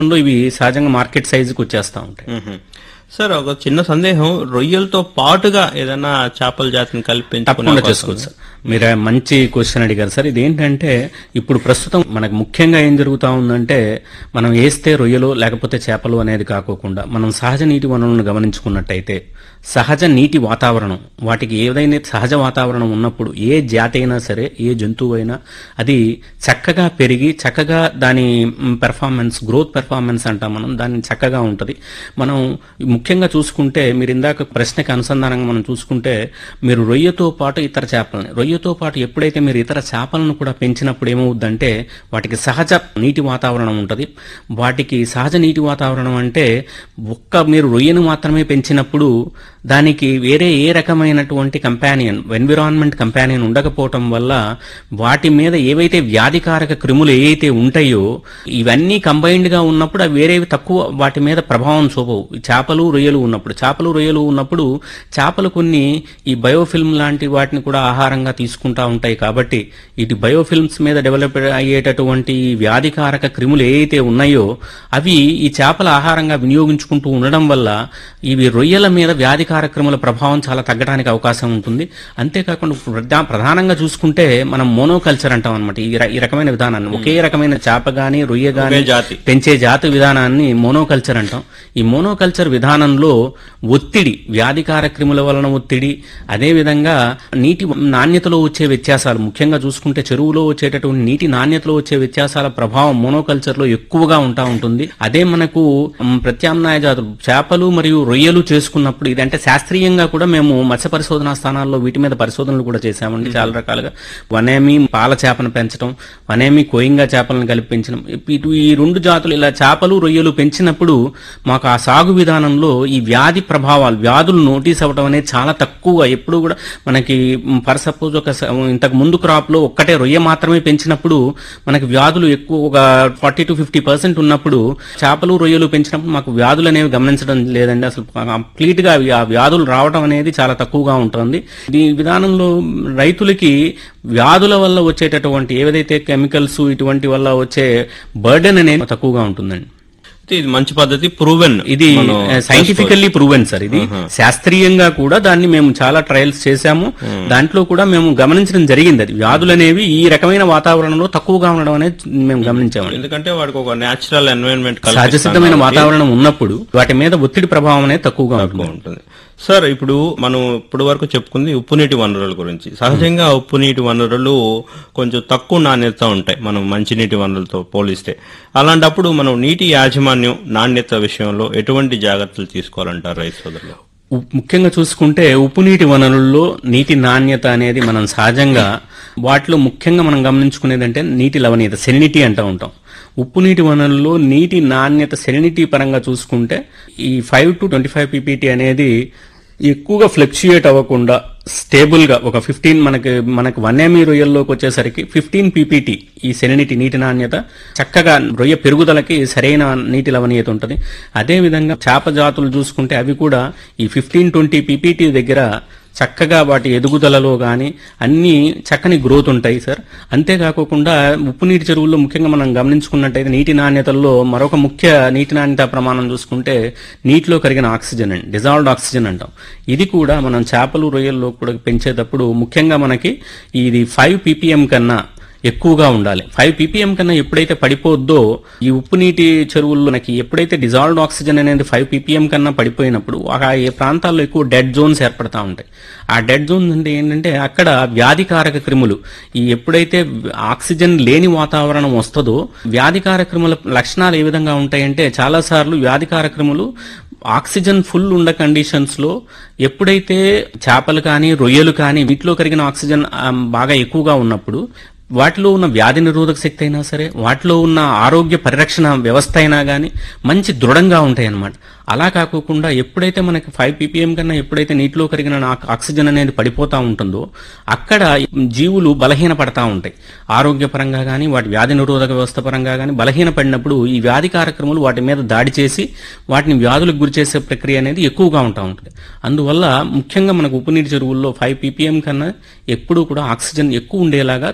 ఇవి సహజంగా మార్కెట్ సైజుకి వచ్చేస్తా ఉంటాయి మ్మ్. సార్ ఒక చిన్న సందేహం రొయ్యలతో పాటుగా ఏదైనా చేపల జాతిని కలిపి పెంచుకునే తప్పకుండా అవకాశం చేసుకోవచ్చు సార్ మీరు మంచి క్వశ్చన్ అడిగారు సార్ ఇదేంటంటే ఇప్పుడు ప్రస్తుతం మనకు ముఖ్యంగా ఏం జరుగుతా ఉందంటే మనం వేస్తే రొయ్యలు లేకపోతే చేపలు అనేది కాకోకుండా మనం సహజ నీటి వనరులను గమనించుకున్నట్టయితే సహజ నీటి వాతావరణం వాటికి ఏదైనా సహజ వాతావరణం ఉన్నప్పుడు ఏ జాతి అయినా సరే ఏ జంతువు అయినా అది చక్కగా పెరిగి చక్కగా దాని పెర్ఫార్మెన్స్ గ్రోత్ పెర్ఫార్మెన్స్ అంటాం మనం దాన్ని చక్కగా ఉంటుంది మనం ముఖ్యంగా చూసుకుంటే మీరు ఇందాక ప్రశ్నకి అనుసంధానంగా మనం చూసుకుంటే మీరు రొయ్యతో పాటు ఇతర చేపలని రొయ్యతో పాటు ఎప్పుడైతే మీరు ఇతర చేపలను కూడా పెంచినప్పుడు ఏమవుద్దంటే వాటికి సహజ నీటి వాతావరణం ఉంటుంది వాటికి సహజ నీటి వాతావరణం అంటే ఒక్క మీరు రొయ్యను మాత్రమే పెంచినప్పుడు దానికి వేరే ఏ రకమైనటువంటి కంపానియన్ ఎన్విరాన్మెంట్ కంపానియన్ ఉండకపోవటం వల్ల వాటి మీద ఏవైతే వ్యాధికారక క్రిములు ఏవైతే ఉంటాయో ఇవన్నీ కంబైన్డ్ గా ఉన్నప్పుడు అవి వేరేవి తక్కువ వాటి మీద ప్రభావం చూపవు ఈ చేపలు రొయ్యలు ఉన్నప్పుడు చేపలు రొయ్యలు ఉన్నప్పుడు చేపలు కొన్ని ఈ బయోఫిల్మ్ లాంటి వాటిని కూడా ఆహారంగా తీసుకుంటా ఉంటాయి కాబట్టి ఇటు బయోఫిల్మ్స్ మీద డెవలప్ అయ్యేటటువంటి ఈ వ్యాధికారక క్రిములు ఏవైతే ఉన్నాయో అవి ఈ చేపల ఆహారంగా వినియోగించుకుంటూ ఉండడం వల్ల ఇవి రొయ్యల మీద వ్యాధికార క్రిముల ప్రభావం చాలా తగ్గడానికి అవకాశం ఉంటుంది అంతేకాకుండా ప్రధా- ప్రధానంగా చూసుకుంటే మనం మోనోకల్చర్ అంటాం అనమాట ఈ ర- ఈ రకమైన విధానాన్ని ఒకే రకమైన చేప గాని రొయ్య గాని ఒకే జాతి. పెంచే జాతి విధానాన్ని మోనోకల్చర్ అంటాం ఈ మోనోకల్చర్ విధానంలో ఒత్తిడి వ్యాధికార క్రిముల వలన ఒత్తిడి అదేవిధంగా నీటి నాణ్యతలో వచ్చే వ్యత్యాసాలు ముఖ్యంగా చూసుకుంటే చెరువులో వచ్చేటటువంటి నీటి నాణ్యతలో వచ్చే వ్యత్యాసాల ప్రభావం మోనోకల్చర్ లో ఎక్కువగా ఉంటా ఉంటుంది అదే మనకు మ్, ప్రత్యామ్నాయ జాతులు చేపలు మరియు రొయ్యలు చేసుకున్నప్పుడు ఇదంటే శాస్త్రీయంగా కూడా మేము మత్స్య పరిశోధనా స్థానాల్లో వీటి మీద పరిశోధనలు కూడా చేశామండి చాలా రకాలుగా వనేమి పాల చేపను పెంచడం వనేమి కోయింగా చేపలను కలిపి పెంచడం ఇటు ఈ రెండు జాతులు ఇలా చేపలు రొయ్యలు పెంచినప్పుడు మాకు ఆ సాగు విధానంలో ఈ వ్యాధి ప్రభావాలు వ్యాధులు నోటీస్ అవ్వడం అనేది చాలా తక్కువ ఎప్పుడు కూడా మనకి ఫర్ సపోజ్ ఒక స- ఇంతకు ముందు క్రాప్ లో ఒక్కటే రొయ్య మాత్రమే పెంచినప్పుడు మనకి వ్యాధులు ఎక్కువ ఒక ఫార్టీ టు ఫిఫ్టీ పర్సెంట్ ఉన్నప్పుడు చేపలు రొయ్యలు పెంచినప్పుడు మాకు వ్యాధులు అనేవి గమనించడం లేదండి అసలు కంప్లీట్ గా అవి- ఆ వ్యాధులు రావడం అనేది చాలా తక్కువగా ఉంటుంది ఈ విధానంలో రైతులకి వ్యాధుల వల్ల వచ్చేటటువంటి ఏదైతే కెమికల్స్ ఇటువంటి వల్ల వచ్చే బర్డెన్ అనేది తక్కువగా ఉంటుందండి అయితే ఇది మంచి పద్ధతి ప్రూవెన్ ఇది సైంటిఫికల్లీ ప్రూవెన్ సార్ ఇది శాస్త్రీయంగా కూడా దాన్ని మేము చాలా ట్రయల్స్ చేశాము దాంట్లో కూడా మేము గమనించడం జరిగింది అది వ్యాధులు అనేవి ఈ రకమైన వాతావరణంలో తక్కువగా ఉండడం అనేది మేము గమనించామండి ఎందుకంటే వాడికి ఒక నేచురల్ ఎన్వైరన్మెంట్ సహజ సిద్ధమైన వాతావరణం ఉన్నప్పుడు వాటి మీద ఒత్తిడి ప్రభావం అనేది తక్కువగా ఉంటుంది ఉంటుంది సార్ ఇప్పుడు మనం ఇప్పటి వరకు చెప్పుకుంది ఉప్పు నీటి వనరుల గురించి సహజంగా ఉప్పు నీటి వనరులు కొంచెం తక్కువ నాణ్యత ఉంటాయి మనం మంచినీటి వనరులతో పోలిస్తే అలాంటప్పుడు మనం నీటి యాజమాన్యం నాణ్యత విషయంలో ఎటువంటి జాగ్రత్తలు తీసుకోవాలంటారు రైతు సోదరులు ఉ- ముఖ్యంగా చూసుకుంటే ఉప్పు నీటి వనరుల్లో నీటి నాణ్యత అనేది మనం సహజంగా వాటిలో ముఖ్యంగా మనం గమనించుకునేదంటే నీటి లవణీయత సెనినిటీ అంటూ ఉంటాం ఉప్పు నీటి వనరుల్లో నీటి నాణ్యత సెనినిటీ పరంగా చూసుకుంటే ఈ five to twenty five PPT అనేది ఎక్కువగా ఫ్లక్చుయేట్ అవ్వకుండా స్టేబుల్ గా ఒక ఫిఫ్టీన్ మనకి మనకి వన్ ఎంఈ రొయ్యల్లోకి వచ్చేసరికి ఫిఫ్టీన్ పీపీటీ ఈ సెనినిటీ నీటి నాణ్యత చక్కగా రొయ్య పెరుగుదలకి సరైన నీటి లవణీయత ఉంటుంది అదే విధంగా చేప జాతులు చూసుకుంటే అవి కూడా ఈ ఫిఫ్టీన్ ట్వంటీ పీపీటీ దగ్గర చక్కగా వాటి ఎదుగుదలలో గాని అన్ని చక్కని గ్రోత్ ఉంటాయి సార్ అంతేకాకుండా ఉప్పు నీటి చెరువుల్లో ముఖ్యంగా మనం గమనించుకున్నట్టయితే నీటి నాణ్యతల్లో మరొక ముఖ్య నీటి నాణ్యత ప్రమాణం చూసుకుంటే నీటిలో కరిగిన ఆక్సిజన్ అండి డిజాల్వ్డ్ ఆక్సిజన్ అంటాం ఇది కూడా మనం చేపలు రొయ్యల్లో కూడా పెంచేటప్పుడు ముఖ్యంగా మనకి ఇది ఫైవ్ పీపీఎం కన్నా ఎక్కువగా ఉండాలి ఫైవ్ పీపీఎం కన్నా ఎప్పుడైతే పడిపోద్దో ఈ ఉప్పు నీటి చెరువుల్లో మనకి ఎప్పుడైతే డిజాల్వ్డ్ ఆక్సిజన్ అనేది ఫైవ్ పీపీఎం కన్నా పడిపోయినప్పుడు ఆ ఏ ప్రాంతాల్లో ఎక్కువ డెడ్ జోన్స్ ఏర్పడతా ఉంటాయి ఆ డెడ్ జోన్స్ అంటే ఏంటంటే అక్కడ వ్యాధికారక క్రిములు ఈ ఎప్పుడైతే ఆక్సిజన్ లేని వాతావరణం వస్తుందో వ్యాధికార క్రిముల లక్షణాలు ఏ విధంగా ఉంటాయంటే చాలా సార్లు వ్యాధికార క్రిములు ఆక్సిజన్ ఫుల్ ఉండ కండిషన్స్ లో ఎప్పుడైతే చేపలు కానీ రొయ్యలు కానీ వీటిలో కరిగిన ఆక్సిజన్ ఆ, బాగా ఎక్కువగా ఉన్నప్పుడు వాటిలో ఉన్న వ్యాధి నిరోధక శక్తి అయినా సరే వాటిలో ఉన్న ఆరోగ్య పరిరక్షణ వ్యవస్థ అయినా కానీ మంచి దృఢంగా ఉంటాయి అన్నమాట అలా కాకోకుండా ఎప్పుడైతే మనకి ఫైవ్ పీపీఎం కన్నా ఎప్పుడైతే నీటిలో కరిగిన ఆ- ఆక్సిజన్ అనేది పడిపోతా ఉంటుందో అక్కడ జీవులు బలహీన పడతా ఉంటాయి ఆరోగ్యపరంగా కానీ వాటి వ్యాధి నిరోధక వ్యవస్థ పరంగా కానీ బలహీన పడినప్పుడు ఈ వ్యాధి కార్యక్రమాలు వాటి మీద దాడి చేసి వాటిని వ్యాధులకు గురి చేసే ప్రక్రియ అనేది ఎక్కువగా ఉంటా ఉంటుంది అందువల్ల ముఖ్యంగా మనకు ఉప్పు నీటి చెరువుల్లో ఫైవ్ పీపీఎం కన్నా ఎప్పుడూ కూడా ఆక్సిజన్ ఎక్కువ ఉండేలాగా చూసుకోవాలి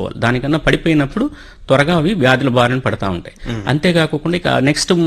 తీసుకోవాలి దానికన్నా పడిపోయినప్పుడు త్వరగా అవి వ్యాధుల బారిన పడతా ఉంటాయి అంతేకాకుండా ఇక నెక్స్ట్